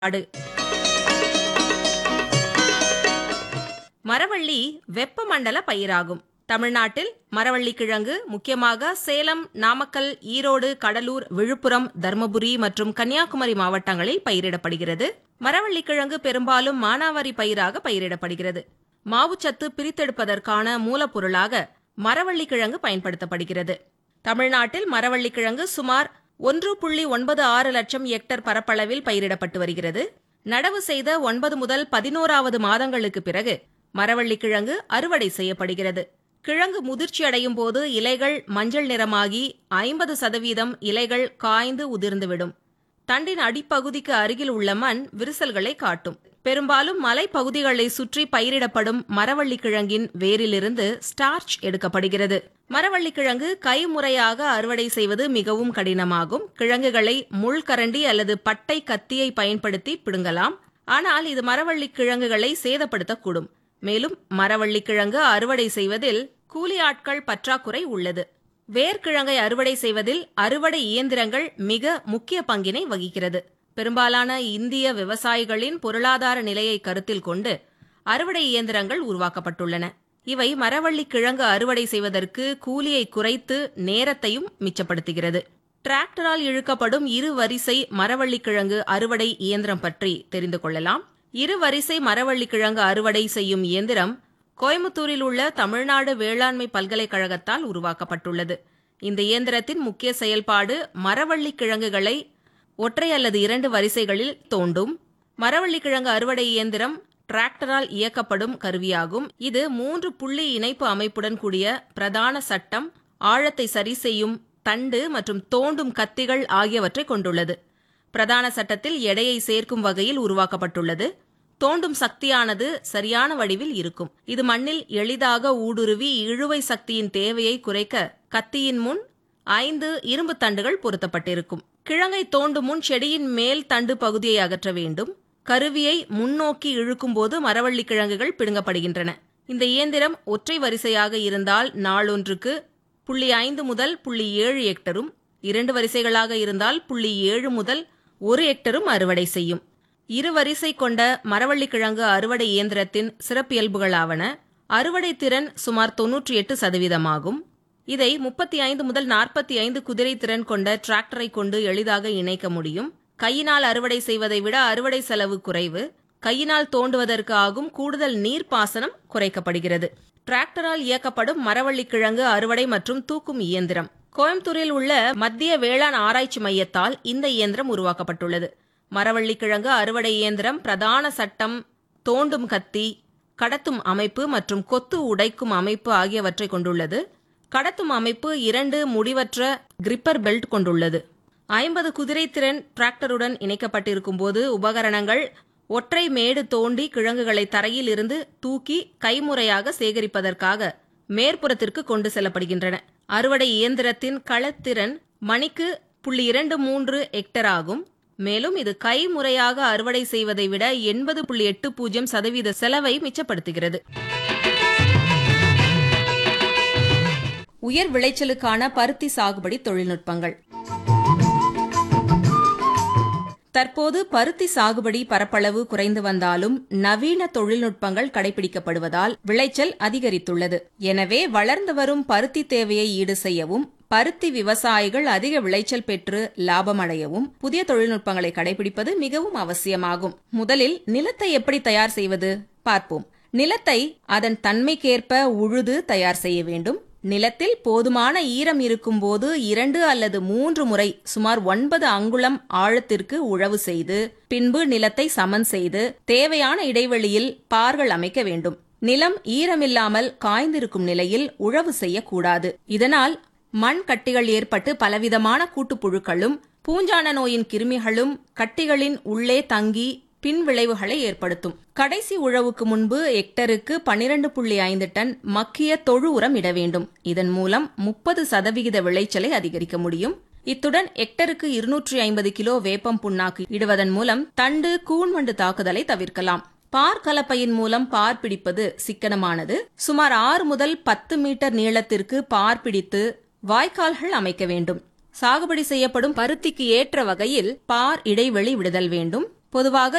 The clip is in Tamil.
ஆடு மரவள்ளி வெப்பமண்டல பயிராகும் தமிழ்நாட்டில் மரவள்ளி கிழங்கு முக்கியமாக சேலம் நாமக்கல் ஈரோடு கடலூர் விழுப்புரம் தர்மபுரி மற்றும் கன்னியாகுமரி மாவட்டங்களில் பயிரிடப்படுகிறது மரவள்ளி கிழங்கு பெரும்பாலும் மானாவாரி பயிராக பயிரிடப்படுகிறது மாவுச்சத்து பிரித்தெடுப்பதற்கான மூலப்பொருளாக மரவள்ளி கிழங்கு பயன்படுத்தப்படுகிறது தமிழ்நாட்டில் மரவள்ளி கிழங்கு சுமார் ஒன்று புள்ளி ஒன்பது ஆறு லட்சம் ஹெக்டர் பரப்பளவில் பயிரிடப்பட்டு வருகிறது நடவு செய்த ஒன்பது முதல் பதினோராவது மாதங்களுக்கு பிறகு மரவள்ளி கிழங்கு அறுவடை செய்யப்படுகிறது கிழங்கு முதிர்ச்சியடையும் போது இலைகள் மஞ்சள் நிறமாகி ஐம்பது சதவீதம் இலைகள் காய்ந்து உதிர்ந்துவிடும் தண்டின் அடிப்பகுதிக்கு அருகில் உள்ள மண் விரிசல்களை காட்டும் பெரும்பாலும் மலைப்பகுதிகளை சுற்றி பயிரிடப்படும் மரவள்ளி கிழங்கின் வேரிலிருந்து ஸ்டார்ச் எடுக்கப்படுகிறது மரவள்ளி கிழங்கு கைமுறையாக அறுவடை செய்வது மிகவும் கடினமாகும் கிழங்குகளை முள்கரண்டி அல்லது பட்டை கத்தியை பயன்படுத்தி பிடுங்கலாம் ஆனால் இது மரவள்ளி கிழங்குகளை சேதப்படுத்தக்கூடும் மேலும் மரவள்ளி கிழங்கு அறுவடை செய்வதில் கூலி ஆட்கள் பற்றாக்குறை உள்ளது வேர்க்கிழங்கை அறுவடை செய்வதில் அறுவடை இயந்திரங்கள் மிக முக்கிய பங்கினை வகிக்கிறது பெரும்பாலான இந்திய விவசாயிகளின் பொருளாதார நிலையை கருத்தில் கொண்டு அறுவடை இயந்திரங்கள் உருவாக்கப்பட்டுள்ளன இவை மரவள்ளி கிழங்கு அறுவடை செய்வதற்கு கூலியை குறைத்து நேரத்தையும் மிச்சப்படுத்துகிறது டிராக்டரால் இழுக்கப்படும் இரு வரிசை மரவள்ளி கிழங்கு அறுவடை இயந்திரம் பற்றி தெரிந்து கொள்ளலாம் இரு வரிசை மரவள்ளி கிழங்கு அறுவடை செய்யும் இயந்திரம் கோயம்புத்தூரில் உள்ள தமிழ்நாடு வேளாண்மை பல்கலைக்கழகத்தால் உருவாக்கப்பட்டுள்ளது இந்த இயந்திரத்தின் முக்கிய செயல்பாடு மரவள்ளி கிழங்குகளை ஒற்றை அல்லது இரண்டு வரிசைகளில் தோண்டும் மரவள்ளி கிழங்கு அறுவடை இயந்திரம் டிராக்டரால் இயக்கப்படும் கருவியாகும் இது மூன்று புள்ளி இணைப்பு அமைப்புடன் கூடிய பிரதான சட்டம் ஆழத்தை சரி செய்யும் தண்டு மற்றும் தோண்டும் கத்திகள் ஆகியவற்றை கொண்டுள்ளது பிரதான சட்டத்தில் எடையை சேர்க்கும் வகையில் உருவாக்கப்பட்டுள்ளது தோண்டும் சக்தியானது சரியான வடிவில் இருக்கும் இது மண்ணில் எளிதாக ஊடுருவி இழுவை சக்தியின் தேவையை குறைக்க கத்தியின் முன் ஐந்து இரும்பு தண்டுகள் பொருத்தப்பட்டிருக்கும் கிழங்கை தோண்டும் முன் செடியின் மேல் தண்டு பகுதியை அகற்ற வேண்டும் கருவியை முன்னோக்கி இழுக்கும்போது மரவள்ளி கிழங்குகள் பிடுங்கப்படுகின்றன இந்த இயந்திரம் ஒற்றை வரிசையாக இருந்தால் நாளொன்றுக்கு புள்ளி ஐந்து முதல் புள்ளி ஏழு ஹெக்டரும் இரண்டு வரிசைகளாக இருந்தால் புள்ளி ஏழு முதல் ஒரு ஹெக்டரும் அறுவடை செய்யும் இரு வரிசை கொண்ட மரவள்ளி கிழங்கு அறுவடை இயந்திரத்தின் சிறப்பியல்புகளாவன அறுவடை திறன் சுமார் தொன்னூற்றி எட்டு சதவீதமாகும் இதை முப்பத்தி ஐந்து முதல் நாற்பத்தி ஐந்து குதிரை திறன் கொண்ட டிராக்டரை கொண்டு எளிதாக இணைக்க முடியும் கையினால் அறுவடை செய்வதை விட அறுவடை செலவு குறைவு கையினால் தோண்டுவதற்கு ஆகும் கூடுதல் நீர்ப்பாசனம் குறைக்கப்படுகிறது டிராக்டரால் இயக்கப்படும் மரவள்ளி கிழங்கு அறுவடை மற்றும் தூக்கும் இயந்திரம் கோயம்புத்தூரில் உள்ள மத்திய வேளாண் ஆராய்ச்சி மையத்தால் இந்த இயந்திரம் உருவாக்கப்பட்டுள்ளது மரவள்ளி கிழங்கு அறுவடை இயந்திரம் பிரதான சட்டம் தோண்டும் கத்தி கடத்தும் அமைப்பு மற்றும் கொத்து உடைக்கும் அமைப்பு ஆகியவற்றை கொண்டுள்ளது கடத்தும் அமைப்பு இரண்டு முடிவற்ற கிரிப்பர் பெல்ட் கொண்டுள்ளது ஐம்பது குதிரை திறன் டிராக்டருடன் இணைக்கப்பட்டிருக்கும் போது உபகரணங்கள் ஒற்றை மேடு தோண்டி கிழங்குகளை தரையில் இருந்து தூக்கி கைமுறையாக சேகரிப்பதற்காக மேற்புறத்திற்கு கொண்டு செல்லப்படுகின்றன அறுவடை இயந்திரத்தின் களத்திறன் மணிக்கு புள்ளி இரண்டு மூன்று ஹெக்டர் ஆகும் மேலும் இது கைமுறையாக அறுவடை செய்வதை விட எண்பது புள்ளி எட்டு பூஜ்ஜியம் சதவீத செலவை மிச்சப்படுத்துகிறது உயர் விளைச்சலுக்கான பருத்தி சாகுபடி தொழில்நுட்பங்கள் தற்போது பருத்தி சாகுபடி பரப்பளவு குறைந்து வந்தாலும் நவீன தொழில்நுட்பங்கள் கடைபிடிக்கப்படுவதால் விளைச்சல் அதிகரித்துள்ளது எனவே வளர்ந்து வரும் பருத்தி தேவையை ஈடு செய்யவும் பருத்தி விவசாயிகள் அதிக விளைச்சல் பெற்று லாபமடையவும் புதிய தொழில்நுட்பங்களை கடைபிடிப்பது மிகவும் அவசியமாகும் முதலில் நிலத்தை எப்படி தயார் செய்வது பார்ப்போம் நிலத்தை அதன் தன்மைக்கேற்ப உழுது தயார் செய்ய வேண்டும் நிலத்தில் போதுமான ஈரம் இருக்கும்போது இரண்டு அல்லது மூன்று முறை சுமார் ஒன்பது அங்குளம் ஆழத்திற்கு உழவு செய்து பின்பு நிலத்தை சமன் செய்து தேவையான இடைவெளியில் பார்கள் அமைக்க வேண்டும் நிலம் ஈரமில்லாமல் காய்ந்திருக்கும் நிலையில் உழவு செய்யக்கூடாது இதனால் மண் கட்டிகள் ஏற்பட்டு பலவிதமான கூட்டுப்புழுக்களும் பூஞ்சான நோயின் கிருமிகளும் கட்டிகளின் உள்ளே தங்கி பின் விளைவுகளை ஏற்படுத்தும் கடைசி உழவுக்கு முன்பு ஹெக்டருக்கு பனிரெண்டு புள்ளி ஐந்து டன் மக்கிய தொழு உரம் இட வேண்டும் இதன் மூலம் முப்பது சதவிகித விளைச்சலை அதிகரிக்க முடியும் இத்துடன் ஹெக்டருக்கு இருநூற்றி ஐம்பது கிலோ வேப்பம் புண்ணாக்கு இடுவதன் மூலம் தண்டு கூன்வண்டு தாக்குதலை தவிர்க்கலாம் பார் கலப்பையின் மூலம் பார் பிடிப்பது சிக்கனமானது சுமார் ஆறு முதல் பத்து மீட்டர் நீளத்திற்கு பார் பிடித்து வாய்க்கால்கள் அமைக்க வேண்டும் சாகுபடி செய்யப்படும் பருத்திக்கு ஏற்ற வகையில் பார் இடைவெளி விடுதல் வேண்டும் பொதுவாக